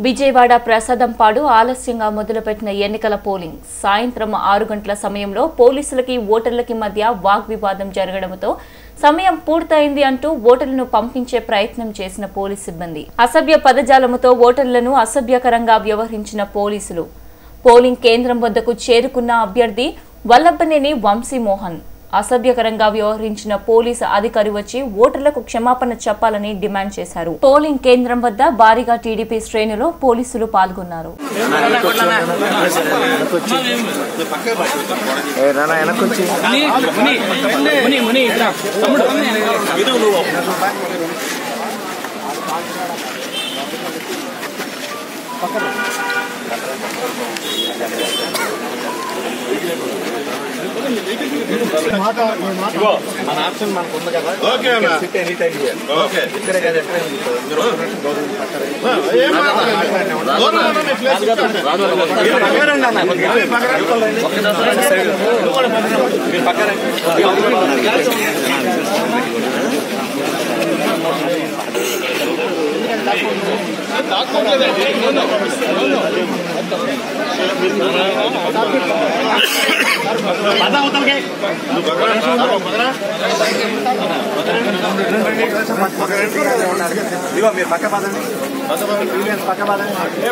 విజయవాడ ప్రసాదంపాడు ఆలస్యంగా మొదలుపెట్టిన ఎన్నికల పోలింగ్ సాయంత్రం ఆరు గంటల సమయంలో పోలీసులకి ఓటర్లకి మధ్య వాగ్వివాదం జరగడంతో సమయం పూర్తయింది అంటూ ఓటర్లను పంపించే ప్రయత్నం చేసిన పోలీస్ సిబ్బంది అసభ్య పదజాలముతో ఓటర్లను అసభ్యకరంగా వ్యవహరించిన పోలీసులు పోలింగ్ కేంద్రం వద్దకు చేరుకున్న అభ్యర్థి వల్లభనేని వంశీమోహన్ అసభ్యకరంగా వ్యవహరించిన పోలీసు అధికారి వచ్చి ఓటర్లకు క్షమాపణ చెప్పాలని డిమాండ్ చేశారు పోలింగ్ కేంద్రం వద్ద భారీగా టీడీపీ శ్రేణులో పోలీసులు పాల్గొన్నారు ఏ నాన్న వెనకొచ్చి ముని ముని ఇక్కడ తమ్ముడు మన ఆప్షన్ మనకు ఉంది కదా ఓకే అన్న. Sit any time here okay ఇక్కడే కదా ఎక్కడ మీరు వస్తున్నట్టు గౌరవం పట్టారు. ఏం మాట్లాడండి? దూరం ఉండండి, ప్లేస్ ఇచ్చేయండి. మీరు పక్కన రండి అన్న, కొద్దిగా. ఒక్క సైడ్. మీరు పక్కన రండి. ఇదిగో మీరు పక్క పదండి Civilians పక్క పదండి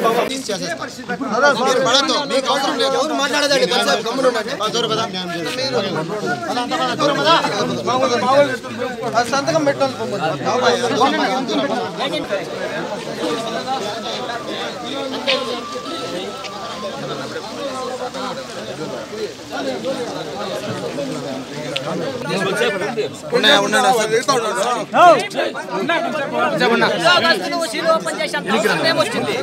ఎవరు మాట్లాడదండి పరిసర గమ్మున ఉండండి. దూరం పద. మీరు దూరం పద. ఆ సంతకం పెట్టాలి ఉద్యోగస్తులు సీల్ ఓపెన్ చేశాం అవసరం ఏమొచ్చింది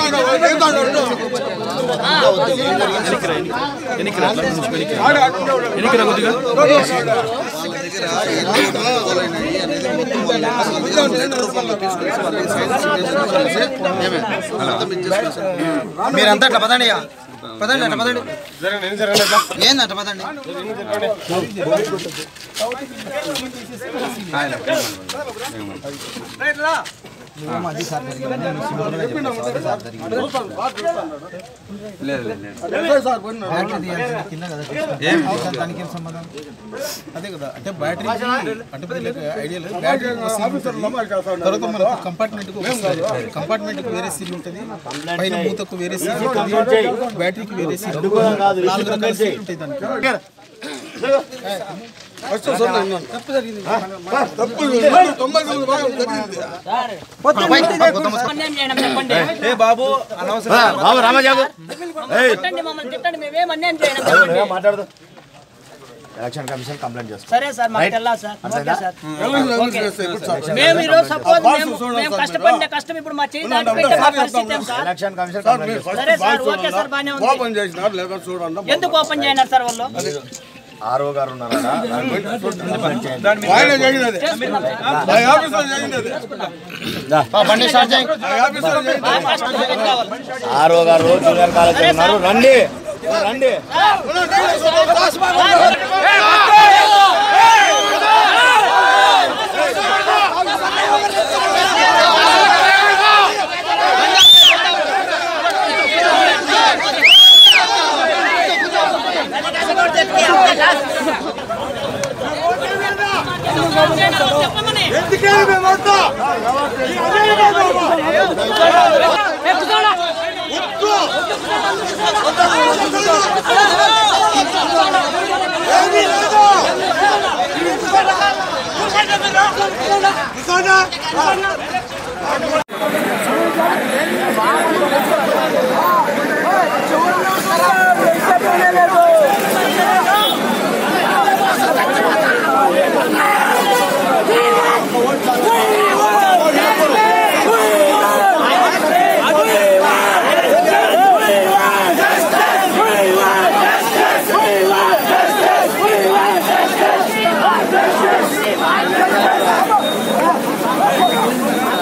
మీరంతా అట్లా పదండి ఇక. పదండి అట్లా పదండి ఏందంట పదండి దానికి ఏం సంబంధం అదే కదా అంటే బ్యాటరీ అంటే వీళ్ళకి ఐడియా లేదు బ్యాటరీ ఒక సీల్ ఉంటుంది. తర్వాత మనకు కంపార్ట్మెంట్ కంపార్ట్మెంట్ కి వేరే సీల్ ఉంటుంది పైన మూతకు వేరే సీల్ ఉంటుంది బ్యాటరీకి వేరే సీల్ నాలుగు రకాల సీల్ ఉంటాయి దానికి అన్యాయం చేయడం చెప్పండి బాబు అనవసరం బాబు రామజాబు తిట్టండి మమ్మల్ని తిట్టండి మేమేం అన్యాయం చేయడం చెప్పండి మాట్లాడదు ఎలక్షన్ కమిషన్ కంప్లైంట్ చేస్తాం సరే సార్ మాకు తెల్లా సార్ ఓకే సార్ ఓకే. మేము ఈరోజు సపోజ్ మేము మేము కష్టపడిన కష్టం ఇప్పుడు మా చేయి దాటి పెట్టే మా పరిస్థితి ఏం సార్ ఎలక్షన్ కమిషన్ కంప్లైంట్ చేస్తాం సరే సార్ ఓకే సార్ బానే ఉంది ఎందుకు ఓపెన్ చేయన్నారు సార్ వాళ్ళు ఆర్ఓ గారు ఉన్నారా దాని గురించి కంప్లైంట్ చేయండి. చేసుకుందాం బండి స్టార్ట్ చేయి మా కష్టం ఏం కావాలి ఆర్ఓ గారు జూనియర్ కాలేజ్ ఉన్నారు రండి రండి చెప్పమని Justice!